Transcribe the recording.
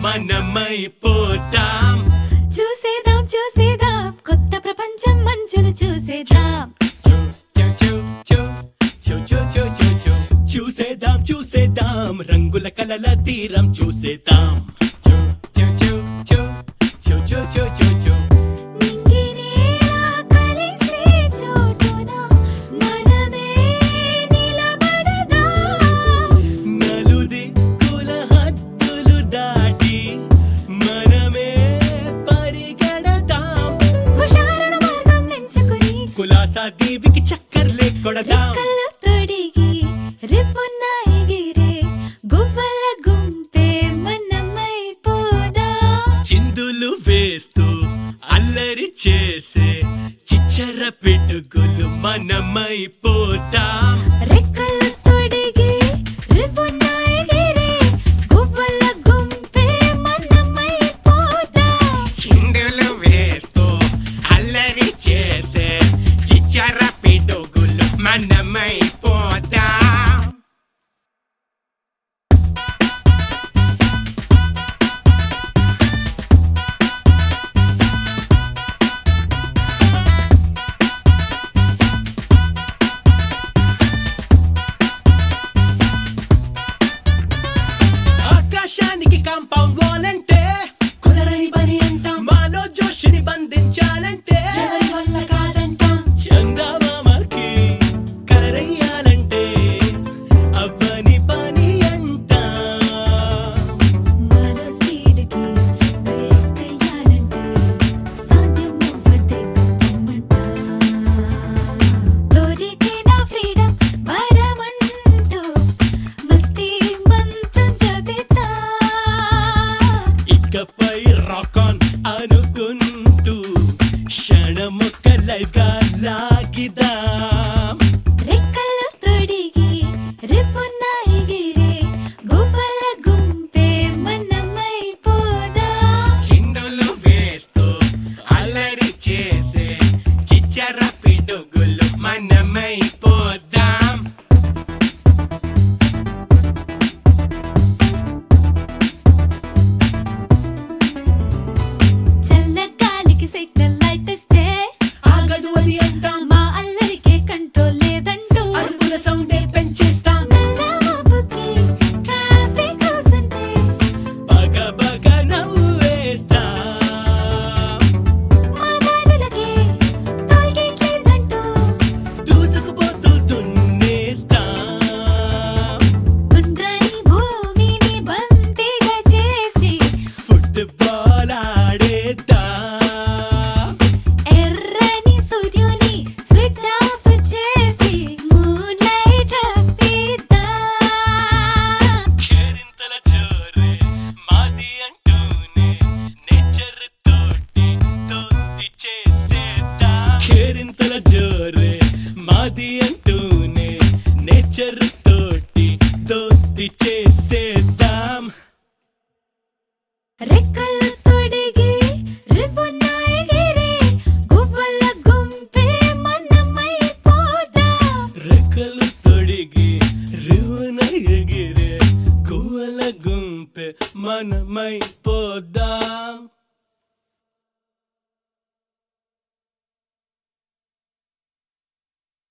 మనమైపోతాం చూసేదాం చూసేదాం కొత్త ప్రపంచం మంచులు చూసేదాం చూ, చూ, చూ, చూ, చూ, చూ, చూ, చూ, చూ. చూసేద్దాం చూసేద్దాం రంగుల కలల తీరం చూసేద్దాం చూ, చూ, చూ, చూ, చూ, చూ, చూ, చూ, చూ. నింగినేలా కలిసే చోటున మనమే నిలబడదాం నలుదిక్కుల హద్దులు దాటి మనమే పరిగెడతాం హుషారున మార్గం ఎంచుకుని కులాసా దీవికి చక్కర్లే కొడదాం రెక్కలు తొడిగి రివ్వున ఎగిరే గువ్వల గుంపే మనమైపోదాం చిందులు వేస్తూ అల్లరి చేసే చిచ్చర పిడుగులు మనమైపోతాం రెక్కలు తొడిగి రివ్వున ఎగిరే గువ్వల గుంపే మనమైపోదాం చిందులు వేస్తూ అల్లరి చేసే చిచ్చర పిడుగులు మనమైపోతాం ఆకాశానికి కాంపౌండ్ వాల్ అంటే కుదరని పని అంటాం మాలో జోషుని బంధించాలంటే ఎవరి వల్ల కాదంటాం చందమామకి కలరయ్యాలంటే అవ్వని పని అంటాం మన స్పీడ్కి బ్రేక్ అయ్యాలంటే సాధ్యం అవ్వదే తప్పమంట దొరికిన ఫ్రీడమ్ వరమంటూ మస్తీ మంత్రం చెబితా ఇకపై రాక్ ఆన్ అనుకుంటూ క్షణమొక్క లైఫ్ గా లాగిదాం రెక్కలు తొడిగి రివ్వున ఎగిరే గువ్వల గుంపే మనమైపోదాం చిందులు వేస్తూ అల్లరి చేసే చిచ్చర పిడుగులు మనమైపోదాం చల్ల గాలికి సిగ్నల్ లైట్ ఇస్తే ఆగదు అది అంటాం మా అల్లరికే కంట్రోల్ లేదంటూ అరుపుల సౌండే పెంచేస్తాం నల్లమబ్బుకి ట్రాఫిక్ రూల్స్ అంటే బగ బగ నవ్వేస్తాం మా దారులకే టోల్ గేట్ లేదంటూ దూసుకుపోతూ దున్నేస్తాం గుండ్రని భూమిని బంతిగా చేసి ఫుట్బాల్ ఆడేద్దాం ఎర్రని సూర్యుని స్విచ్ ఆఫ్ చేసి మూన్ లైట్ రప్పిద్దాం కేరింతల జోరే మాది అంటూనే నేచర్ తోటి దోస్తి చేసేద్దాం కేరింతల జోరే మాది అంటూనే నేచర్ తోటి దోస్తి చేసేద్దాం రెక్కలు తొడిగి రివ్వున ఎగిరే గువ్వల గుంపే మనమైపోదాం రెక్కలు తొడిగి రువున ఎగిరే గువ్వల గుంపె మనమైపోదాం